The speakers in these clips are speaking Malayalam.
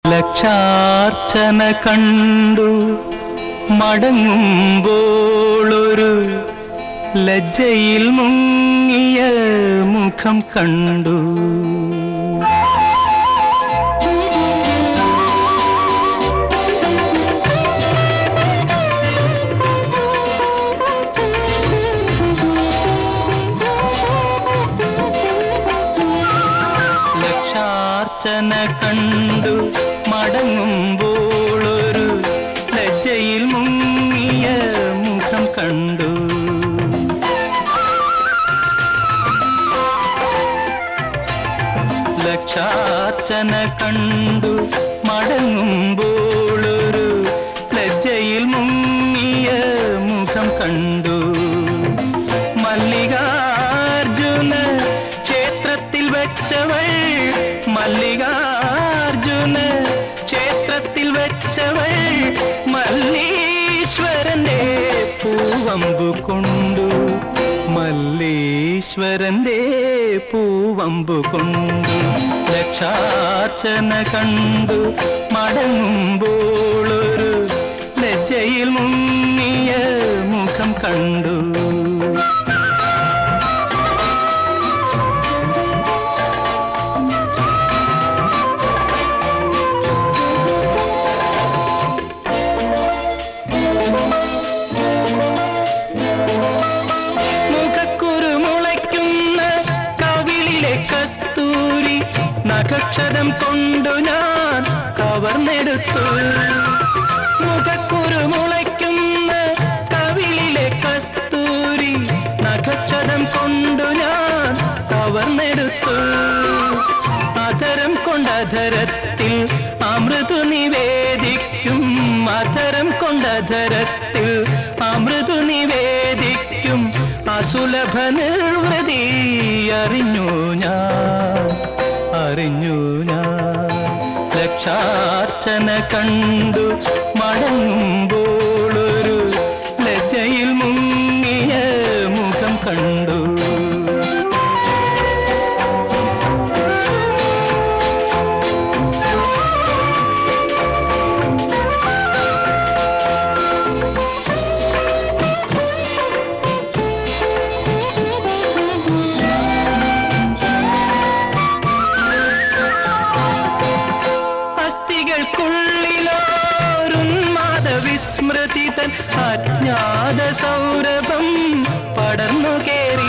ലക്ഷാർച്ചന കണ്ടു മടങ്ങുമ്പോളൊരു ലജ്ജയിൽ മുങ്ങിയ മുഖം കണ്ടു ലക്ഷാർച്ചന കണ്ടു മടങ്ങുമ്പോളൊരു ലജ്ജയിൽ മുങ്ങിയ മുഖം കണ്ടു ലക്ഷാർച്ചന കണ്ടു മടങ്ങുമ്പോളൊരു ലജ്ജയിൽ മുങ്ങിയ മുഖം കണ്ടു മല്ലികാർജുന ക്ഷേത്രത്തിൽ വെച്ചവൾ മല്ലികാർജുന ക്ഷേത്രത്തിൽ വെച്ചവൾ മല്ലീശ്വരന്റെ പൂവമ്പു കൊണ്ടു മല്ലീശ്വരന്റെ പൂവമ്പു കൊണ്ടു ലക്ഷാർച്ചന കണ്ടു മടങ്ങുമ്പോളൊരു ലജ്ജയിൽ മുങ്ങിയ മുഖം കണ്ടു മുഖക്കുരു മുളയ്ക്കുന്ന കവിളിലെ കസ്തൂരി നഖക്ഷരം കൊണ്ടു ഞാൻ കവർന്നെടുത്തു മുഖക്കുരു മുളയ്ക്കുന്ന കവിളിലെ കസ്തൂരി നഖക്ഷരം കൊണ്ടു ഞാൻ കവർന്നെടുത്തു അധരം കൊണ്ടധരത്തിൽ അമൃതു നിവേദിക്കും അധരം കൊണ്ടധരത്തിൽ അമൃതു നിവേദിക്കും അസുലഭ നിർവൃതി അറിഞ്ഞു ഞാൻ അറിഞ്ഞു ഞാൻ ലക്ഷാർച്ചന കണ്ടു മടങ്ങുമ്പോളൊരു ലജ്ജയിൽ മുങ്ങിയ മുഖം കണ്ടു അസ്ഥികൾക്കുള്ളിലോരുന്മാദ വിസ്മൃതി തൻ അജ്ഞാത സൗരഭം പടർന്നു കേറി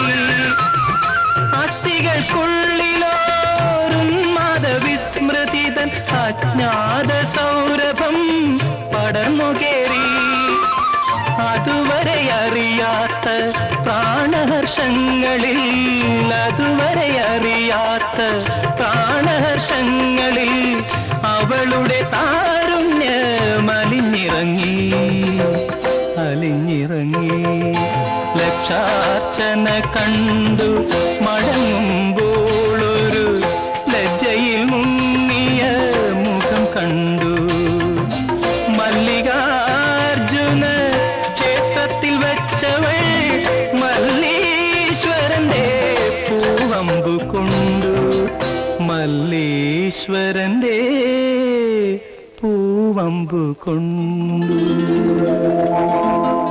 അസ്ഥികൾക്കുള്ളിലോരുന്മാദ വിസ്മൃതി തൻ അജ്ഞാത സൗരഭം പടർന്നു കേറി അതുവരെ അറിയാത്ത പ്രാണഹർഷങ്ങളിൽ അതുവരെ അറിയാത്ത പ്രാണഹർഷങ്ങളിൽ അവളുടെ താരുണ്യ മലിഞ്ഞിറങ്ങി അലിഞ്ഞിറങ്ങി ലക്ഷാർച്ചന കണ്ടു മടങ്ങുമ്പോളൊരു ലജ്ജയിൽ മുങ്ങിയ മുഖം കണ്ടു മല്ലികാർജുന ക്ഷേത്രത്തിൽ വെച്ചവൾ മല്ലീശ്വരന്റെ പൂവമ്പു കൊണ്ടു മല്ലീശ്വരന്റെ പൂവമ്പു കൊണ്ടു